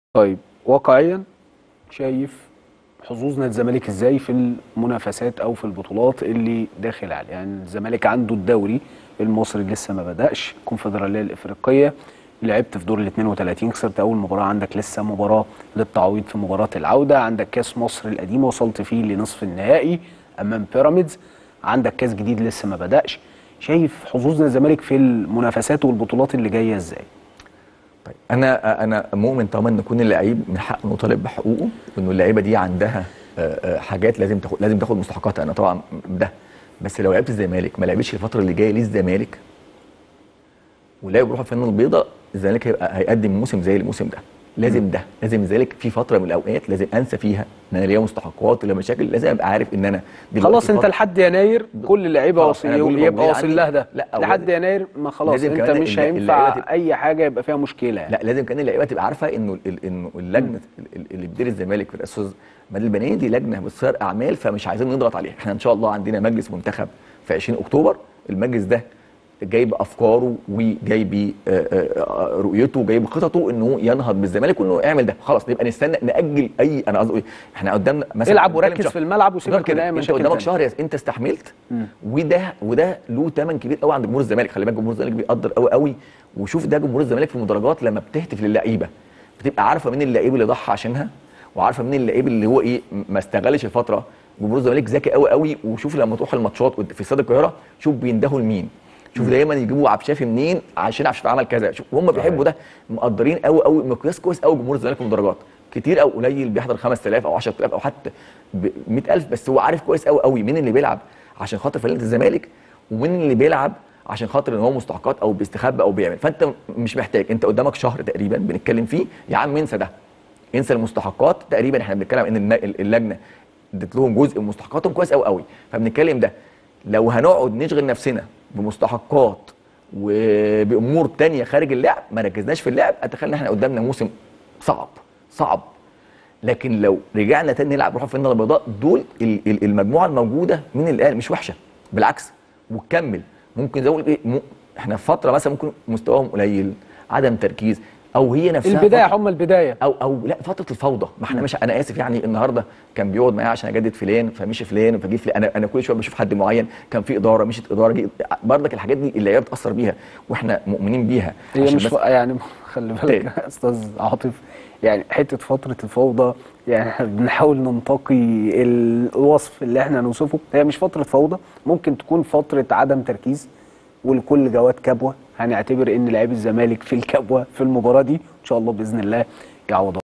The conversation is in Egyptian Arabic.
طيب واقعيا شايف حظوظ نادي الزمالك ازاي في المنافسات او في البطولات اللي داخل عليها يعني الزمالك عنده الدوري المصري لسه ما بدأش الكونفدراليه الافريقيه لعبت في دور ال 32 خسرت اول مباراه عندك لسه مباراه للتعويض في مباراه العوده عندك كاس مصر القديم وصلت فيه لنصف النهائي امام بيراميدز عندك كاس جديد لسه ما بدأش شايف حظوظ نادي الزمالك في المنافسات والبطولات اللي جايه ازاي طيب انا انا مؤمن طبعا ان يكون اللعيب من حقه انه يطالب بحقوقه وانه اللعيبه دي عندها آه، آه، حاجات لازم تاخد لازم تاخد مستحقاتها انا طبعا ده بس لو لعيبه الزمالك ما لعبتش الفتره اللي جايه للزمالك ولعب بيروح الفنان البيضاء الزمالك هيبقى هيقدم موسم زي الموسم ده لازم ده لازم الزمالك في فتره من الاوقات لازم انسى فيها ان انا ليا مستحقات ولا مشاكل لازم ابقى عارف ان انا دلوقتي خلاص انت فترة- لحد يناير كل اللعيبه خلاص، واصل أنا دول يبقى موجودين واصل عندي. لها ده لا، أو لحد لازم- يناير ما خلاص لازم انت كمان مش الل- هينفع اللعيبة تبقى- اي حاجه يبقى فيها مشكله يعني لا لازم كان اللعيبه تبقى عارفه انه ال- انه اللجنه ال- اللي بتدير الزمالك في الاستاذ مادي البناني دي لجنه بتصير اعمال فمش عايزين نضغط عليها احنا ان شاء الله عندنا مجلس منتخب في 20 اكتوبر المجلس ده جايب افكاره وجايب آه، آه، رؤيته وجايب خططه انه ينهض بالزمالك وانه يعمل ده خلاص نبقى نستنى ناجل اي انا قصدي ايه احنا قدامنا مثلا العب بنتكلم وركز شهر. في الملعب وسيبك غير من كده اي انت مشاكل قدامك تانية. شهر يا- انت استحملت وده وده له ثمن كبير قوي عند جمهور الزمالك خلي بالك جمهور الزمالك بيقدر قوي قوي وشوف ده جمهور الزمالك في المدرجات لما بتهتف للعيبه بتبقى عارفه مين اللعيب اللي ضحى عشانها وعارفه مين اللعيب اللي هو ايه ما استغلش الفتره جمهور الزمالك ذكي قوي قوي وشوف لما تروح الماتشات قد- في استاد القاهره شوف بيندهوا لمين شوف دايما يجيبوا عبد الشافي منين عشان عبد الشافي عمل كذا شوف هم بيحبوا ده مقدرين قوي قوي مقياس كويس قوي جمهور الزمالك في المدرجات كتير او قليل بيحضر 5000 او 10000 او حتى ب 100000 بس هو عارف كويس قوي قوي مين اللي بيلعب عشان خاطر فانيله الزمالك ومين اللي بيلعب عشان خاطر ان هو مستحقات او بيستخبى او بيعمل فانت مش محتاج انت قدامك شهر تقريبا بنتكلم فيه يا عم انسى ده انسى المستحقات تقريبا احنا بنتكلم ان الن- اللجنه ادت لهم جزء من مستحقاتهم كويس قوي قوي فبنتكلم ده لو هنقعد نشغل نفسنا بمستحقات وبامور تانية خارج اللعب ما ركزناش في اللعب اتخيل ان احنا قدامنا موسم صعب صعب لكن لو رجعنا تاني نلعب روح الفنانه البيضاء دول ال- ال- المجموعه الموجوده من اللي قال مش وحشه بالعكس وتكمل ممكن زي ما أقول ايه م- احنا في فتره مثلا ممكن مستواهم قليل عدم تركيز او هي نفسها البدايه فترة- هم البدايه او او لا فتره الفوضى ما احنا مش انا اسف يعني النهارده كان بيقعد معايا عشان اجدد فلان فمشي فلان فجي فلان انا انا كل شويه بشوف حد معين كان في اداره مشيت اداره جي برضك الحاجات دي اللعيبه بتاثر بيها واحنا مؤمنين بيها هي عشان مش بس- ف... يعني خلي بالك تاني. يا استاذ عاطف يعني حته فتره الفوضى يعني احنا بنحاول ننتقي الوصف اللي احنا نوصفه هي مش فتره فوضى ممكن تكون فتره عدم تركيز ولكل جواد كبوه هنعتبر ان لعيب الزمالك في الكبوه في المباراه دي ان شاء الله باذن الله يعوضها